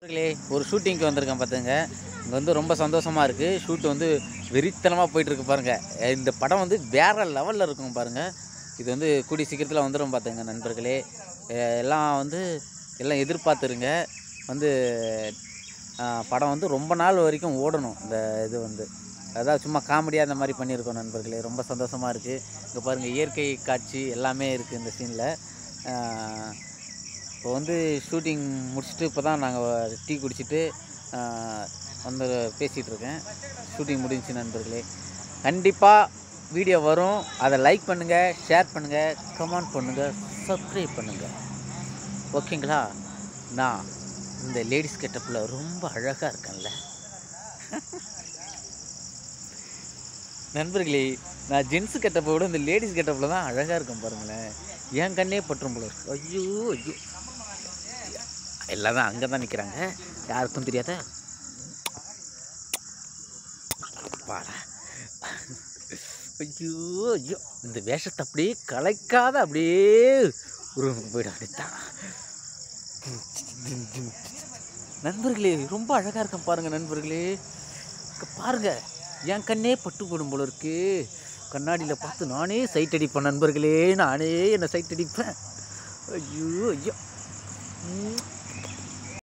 நண்பர்களே ஒரு ஷூட்டிங்க்கு வந்திருக்கேன் பார்த்துங்க இங்கே வந்து ரொம்ப சந்தோஷமாக இருக்குது ஷூட் வந்து வெறித்தனமாக போயிட்டுருக்கு பாருங்கள் இந்த படம் வந்து வேறு லெவலில் இருக்கும் பாருங்கள் இது வந்து கூடிய சீக்கிரத்தில் வந்துடும் பார்த்துங்க நண்பர்களே அஹ் எல்லாம் வந்து எல்லாம் எதிர்பார்த்துருங்க வந்து அஹ் படம் வந்து ரொம்ப நாள் வரைக்கும் ஓடணும் இந்த இது வந்து அதாவது சும்மா காமெடியாக இந்த மாதிரி பண்ணியிருக்கோம் நண்பர்களே ரொம்ப சந்தோஷமாக இருக்குது இங்கே பாருங்கள் இயற்கை காட்சி எல்லாமே இருக்குது இந்த சீனில் இப்போ வந்து ஷூட்டிங் முடிச்சுட்டு இப்போ தான் நாங்கள் டீ குடிச்சிட்டு ஆஹ், வந்து பேசிகிட்டு இருக்கேன் ஷூட்டிங் முடிஞ்சுச்சு நண்பர்களே கண்டிப்பாக வீடியோ வரும் அதை லைக் பண்ணுங்கள் ஷேர் பண்ணுங்கள் கமெண்ட் பண்ணுங்கள் சப்ஸ்கிரைப் பண்ணுங்கள் ஓகேங்களா நான் இந்த லேடிஸ் கெட்டப்பில் ரொம்ப அழகாக இருக்கேன்ல நண்பர்களே நான் ஜென்ஸு கெட்டப்பை விட இந்த லேடிஸ் கெட்டப்பில் தான் அழகாக இருக்கும் பாருங்களேன் என் கண்ணே பற்றும் போல இருக்கு ஐயோ ஐயோ எல்லாம் தான் அங்கே தான் நிற்கிறாங்க யாருக்கும் தெரியாத அப்பாடா ஐயோ ஐயோ இந்த வேஷத்தை அப்படியே கலைக்காத அப்படியே உருவம் போயிட அப்படித்தான் நண்பர்களே ரொம்ப அழகாக இருக்கேன் பாருங்க நண்பர்களே இங்க பாருங்க என் கண்ணே பட்டு போடும் போல இருக்கு கண்ணாடியில் பார்த்து நானே சைட் அடிப்பேன் நண்பர்களே நானே என்னை சைட் அடிப்பேன் ஐயோ ஐயோ ம்.